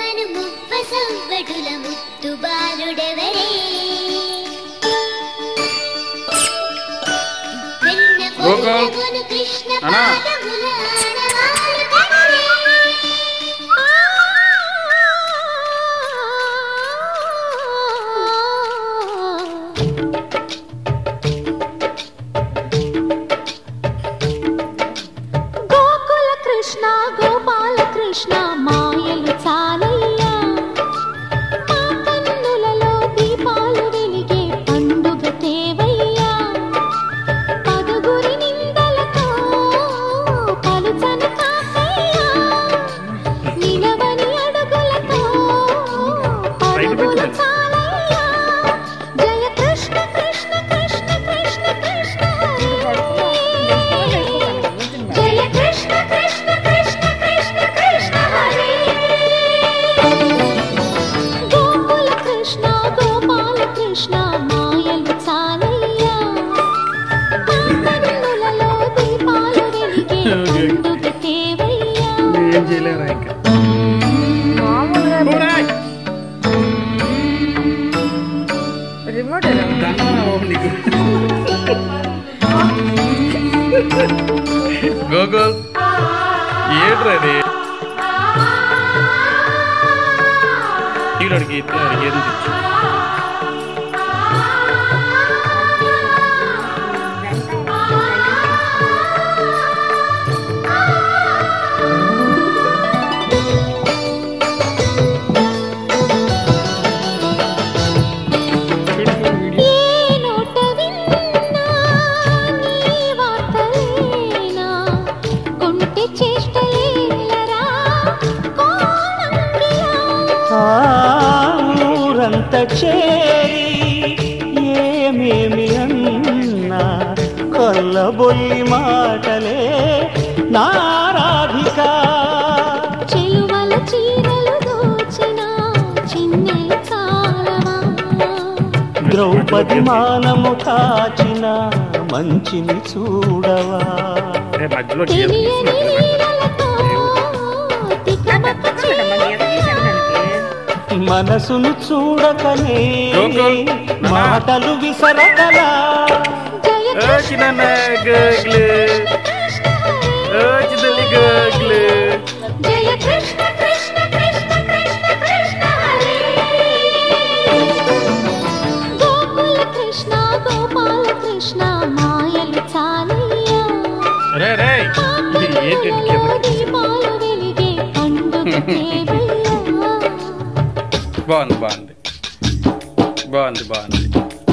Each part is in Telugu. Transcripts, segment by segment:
ముద్దను ముప్ప సవ్వడుల ముద్దు బాలుడెవరే వెన్న గోకో. పొందగొను కృష్ణ అన్నా. పాదముల ఆనవాలు కదలే. గోకుల కృష్ణ గోపాల కృష్ణ మాయలు చాలయ్యా మా కన్నులలో దీపాలు వెలిగే పండుగ తేవయ్యా పదుగురి నిందలతో పలుచను కాకయ్యా నిలవని అడుగులతో పరుగులు చాలయ్యా జయ కృష్ణ కృష్ణ కృష్ణ కృష్ణ కృష్ణ హరే జయ కృష్ణ కృష్ణ కృష్ణ కృష్ణ కృష్ణ హరే గోకుల కృష్ణ గోపాల కృష్ణ మాయలు చాలయ్యా మా కన్నులలో దీపాలు వెలిగే పండుగ తేవయ్యా ఏం చేయలేరా ఇంకా మామూలుగా ఓరాయ్! రిమోట్ ఎలా ఉంది? దండం బాబు నీకు. గోకుల్ ఏంట్రా ఇది ఈడోడికి ఏది తెచ్చు ఏ నోట విన్నా నీ వార్తలేనా కొంటె చేష్టలేలరా కోణంగియా ఊరంత చేరి ఏమేమి అన్నా కొల్లబొల్లి మాటలే నారాధిక చెలువల చీరలు దోచిన చిన్నెలు చాలవా ద్రౌపది మానము కాచిన మంచిని చూడవా రే మధ్యలో తెలియని నీడలతో తికమక తక్కువ మన ఎంత తీసాను దానికి మనసును చూడకనే గోకుల్, నాన్న. మాటలు విసరగలా జయ ఓ చిన్న గోగులు కృష్ణ హరే ఓ చిన్నలి గోగులు జయ కృష్ణ కృష్ణ కృష్ణ కృష్ణ కృష్ణ హరే గోకుల కృష్ణ గోపాల కృష్ణ మాయలు చాలయ్యా రే రే ఇది ఏంటి పాటలలో దీపాలు వెలిగే పండుగ దేవయ్యా బాగుంది బాగుంది బాగుంది బాగుంది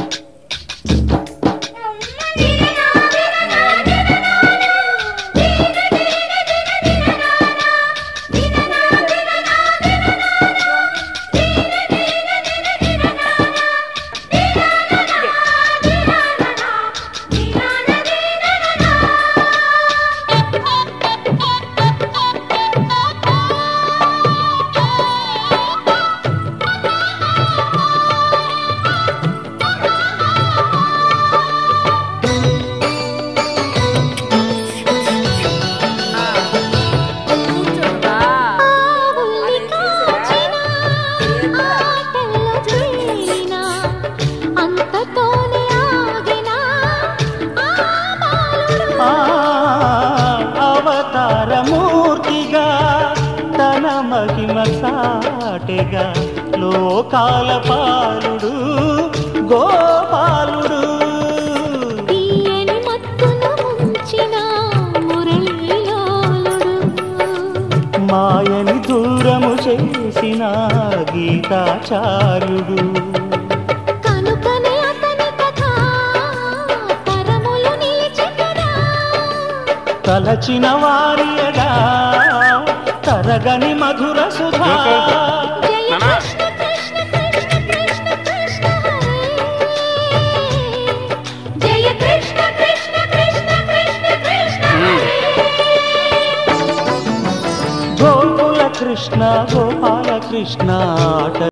కూర్చోవా? ఆవుల్ని కాచిన ఆటల్లో తేలిన అంతతోనే ఆగిన ఆ బాలుడు ఆ అవతారమూర్తిగా తన మహిమ సాటెగా లోకాల పాలుడు గోపాలుడు తీయని మత్తును ముంచిన మురళీలోలుడు మాయని దూరము చేసిన గీతాచార్యుడు కనుకనే అతని కథ తరములు నిలిచెదరా తలచిన వారియగా తరగని మధుర సుధా జయ నానా. కృష్ణ కృష్ణ కృష్ణ కృష్ణ కృష్ణ హరే జయ కృష్ణ కృష్ణ కృష్ణ కృష్ణ కృష్ణ హరే గోకుల కృష్ణ గోపాల కృష్ణ ఆట